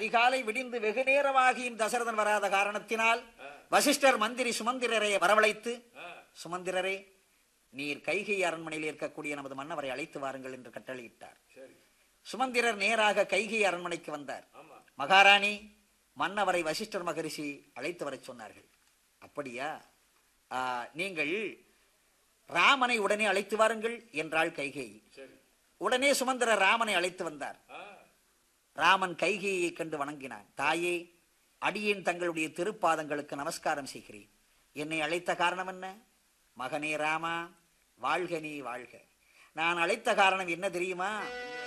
அதிகாலை விடிந்து வெகு நேரமாகியும் தசரதன் வராத காரணத்தினால் வசிஷ்டர் மந்திரி சுமந்திரரை வரவழைத்து சுமந்திரரே நீர் கைகை அரண்மனையில் இருக்கக்கூடிய நமது மன்னவரை அழைத்து வாருங்கள் என்று கட்டளையிட்டார் சுமந்திரர் நேராக கைகை அரண்மனைக்கு வந்தார் மகாராணி மன்னவரை வசிஷ்டர் மகரிஷி அழைத்து வரச் சொன்னார்கள் அப்படியா ஆ, நீங்கள் ராமனை உடனே அழைத்து வாருங்கள் என்றாள் கைகை உடனே சுமந்திரர் ராமனை அழைத்து வந்தார் ராமன் கைகையை கண்டு வணங்கினான் தாயே அடியேன் தங்களுடைய திருப்பாதங்களுக்கு நமஸ்காரம் செய்கிறேன் என்னை அழைத்த காரணம் என்ன மகனே ராமா வாழ்க நீ வாழ்க நான் அழைத்த காரணம் என்ன தெரியுமா